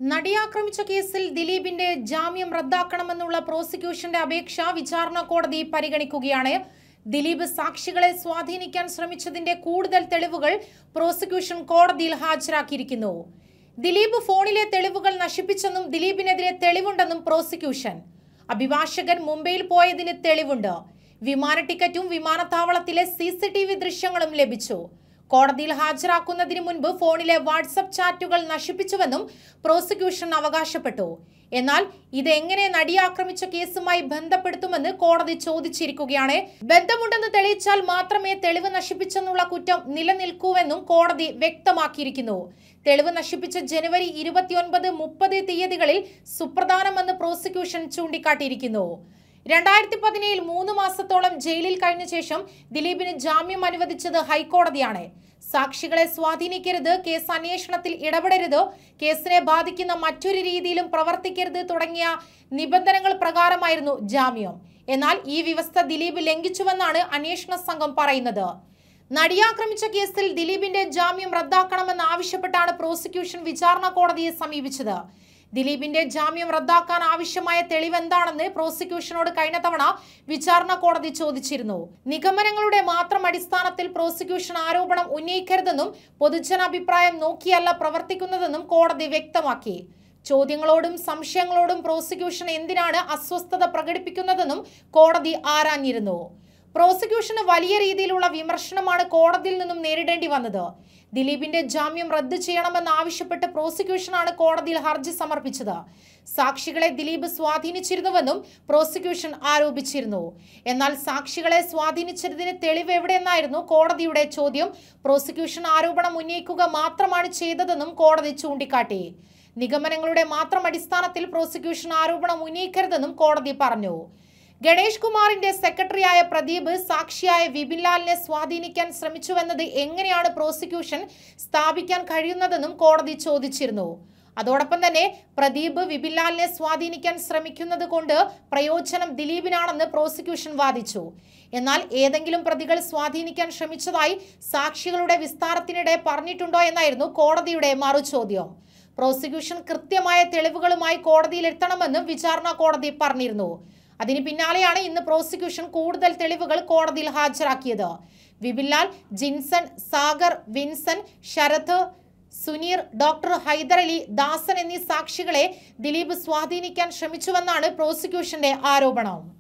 നടിയാക്രമിച്ച കേസിൽ ദിലീപിന്റെ ജാമ്യം റദ്ദാക്കണമെന്നുള്ള പ്രോസിക്യൂഷന്റെ അപേക്ഷ വിചാരണ കോടതി പരിഗണിക്കുകയാണ് ദിലീപ് സാക്ഷികളെ സ്വാധീനിക്കാൻ ശ്രമിച്ചതിന്റെ കൂടുതൽ തെളിവുകൾ പ്രോസിക്യൂഷൻ കോടതിയിൽ ഹാജരാക്കിയിരിക്കുന്നു ദിലീപ് ഫോണിലെ തെളിവുകൾ നശിപ്പിച്ചെന്നും ദിലീപിനെതിരെ തെളിവുണ്ടെന്നും പ്രോസിക്യൂഷൻ അഭിഭാഷകൻ മുംബൈയിൽ പോയതിന് തെളിവുണ്ട് വിമാന ടിക്കറ്റും വിമാനത്താവളത്തിലെ സി സി ടി വി ദൃശ്യങ്ങളും ലഭിച്ചു കോടതിയിൽ ഹാജരാക്കുന്നതിന് മുൻപ് ഫോണിലെ വാട്സപ്പ് ചാറ്റുകൾ നശിപ്പിച്ചുവെന്നും പ്രോസിക്യൂഷൻ അവകാശപ്പെട്ടു എന്നാൽ ഇതെങ്ങനെ നടിയാക്രമിച്ച കേസുമായി ബന്ധപ്പെടുത്തുമെന്ന് കോടതി ചോദിച്ചിരിക്കുകയാണ് ബന്ധമുണ്ടെന്ന് തെളിയിച്ചാൽ മാത്രമേ തെളിവ് നശിപ്പിച്ചെന്നുള്ള കുറ്റം നിലനിൽക്കൂവെന്നും കോടതി വ്യക്തമാക്കിയിരിക്കുന്നു തെളിവ് നശിപ്പിച്ച ജനുവരി ഇരുപത്തിയൊൻപത് മുപ്പത് തീയതികളിൽ സുപ്രധാനമെന്ന് പ്രോസിക്യൂഷൻ ചൂണ്ടിക്കാട്ടിയിരിക്കുന്നു രണ്ടായിരത്തി പതിനേഴിൽ മൂന്ന് മാസത്തോളം ജയിലിൽ കഴിഞ്ഞ ശേഷം ദിലീപിന് ജാമ്യം അനുവദിച്ചത് ഹൈക്കോടതിയാണ് സാക്ഷികളെ സ്വാധീനിക്കരുത് കേസ് അന്വേഷണത്തിൽ ഇടപെടരുത് കേസിനെ ബാധിക്കുന്ന മറ്റൊരു രീതിയിലും പ്രവർത്തിക്കരുത് തുടങ്ങിയ നിബന്ധനകൾ പ്രകാരമായിരുന്നു ജാമ്യം എന്നാൽ ഈ വ്യവസ്ഥ ദിലീപ് ലംഘിച്ചുവെന്നാണ് അന്വേഷണ സംഘം പറയുന്നത് നടിയാക്രമിച്ച കേസിൽ ദിലീപിന്റെ ജാമ്യം റദ്ദാക്കണമെന്ന് ആവശ്യപ്പെട്ടാണ് പ്രോസിക്യൂഷൻ വിചാരണ കോടതിയെ സമീപിച്ചത് ദിലീപിന്റെ ജാമ്യം റദ്ദാക്കാൻ ആവശ്യമായ തെളിവ് എന്താണെന്ന് പ്രോസിക്യൂഷനോട് കഴിഞ്ഞ തവണ വിചാരണ കോടതി ചോദിച്ചിരുന്നു നിഗമനങ്ങളുടെ മാത്രം അടിസ്ഥാനത്തിൽ പ്രോസിക്യൂഷൻ ആരോപണം ഉന്നയിക്കരുതെന്നും പൊതുജനാഭിപ്രായം നോക്കിയല്ല പ്രവർത്തിക്കുന്നതെന്നും കോടതി വ്യക്തമാക്കി ചോദ്യങ്ങളോടും സംശയങ്ങളോടും പ്രോസിക്യൂഷൻ എന്തിനാണ് അസ്വസ്ഥത പ്രകടിപ്പിക്കുന്നതെന്നും കോടതി ആരാഞ്ഞിരുന്നു പ്രോസിക്യൂഷന് വലിയ രീതിയിലുള്ള വിമർശനമാണ് കോടതിയിൽ നിന്നും നേരിടേണ്ടി വന്നത് ദിലീപിന്റെ ജാമ്യം റദ്ദ് ചെയ്യണമെന്ന് ആവശ്യപ്പെട്ട് പ്രോസിക്യൂഷനാണ് കോടതിയിൽ ഹർജി സമർപ്പിച്ചത് സാക്ഷികളെ ദിലീപ് സ്വാധീനിച്ചിരുന്നുവെന്നും പ്രോസിക്യൂഷൻ ആരോപിച്ചിരുന്നു എന്നാൽ സാക്ഷികളെ സ്വാധീനിച്ചതിന് തെളിവ് എവിടെയെന്നായിരുന്നു കോടതിയുടെ ചോദ്യം പ്രോസിക്യൂഷൻ ആരോപണം ഉന്നയിക്കുക മാത്രമാണ് ചെയ്തതെന്നും കോടതി ചൂണ്ടിക്കാട്ടി നിഗമനങ്ങളുടെ മാത്രം അടിസ്ഥാനത്തിൽ പ്രോസിക്യൂഷൻ ആരോപണം ഉന്നയിക്കരുതെന്നും കോടതി പറഞ്ഞു ഗണേഷ് കുമാറിന്റെ സെക്രട്ടറിയായ പ്രദീപ് സാക്ഷിയായ വിപിൻലാലിനെ സ്വാധീനിക്കാൻ ശ്രമിച്ചുവെന്നത് എങ്ങനെയാണ് പ്രോസിക്യൂഷൻ സ്ഥാപിക്കാൻ കഴിയുന്നതെന്നും കോടതി ചോദിച്ചിരുന്നു അതോടൊപ്പം തന്നെ പ്രദീപ് വിപിൻലാലിനെ സ്വാധീനിക്കാൻ ശ്രമിക്കുന്നത് കൊണ്ട് പ്രയോജനം ദിലീപിനാണെന്ന് പ്രോസിക്യൂഷൻ വാദിച്ചു എന്നാൽ ഏതെങ്കിലും പ്രതികൾ സ്വാധീനിക്കാൻ ശ്രമിച്ചതായി സാക്ഷികളുടെ വിസ്താരത്തിനിടെ പറഞ്ഞിട്ടുണ്ടോ എന്നായിരുന്നു കോടതിയുടെ മറുചോദ്യം പ്രോസിക്യൂഷൻ കൃത്യമായ തെളിവുകളുമായി കോടതിയിൽ എത്തണമെന്നും വിചാരണ കോടതി പറഞ്ഞിരുന്നു അതിന് പിന്നാലെയാണ് ഇന്ന് പ്രോസിക്യൂഷൻ കൂടുതൽ തെളിവുകൾ കോടതിയിൽ ഹാജരാക്കിയത് വിപിൻലാൽ ജിൻസൺ സാഗർ വിൻസൻ ശരത് സുനീർ ഡോക്ടർ ഹൈദർ അലി ദാസൻ എന്നീ സാക്ഷികളെ ദിലീപ് സ്വാധീനിക്കാൻ ശ്രമിച്ചുവെന്നാണ് പ്രോസിക്യൂഷന്റെ ആരോപണം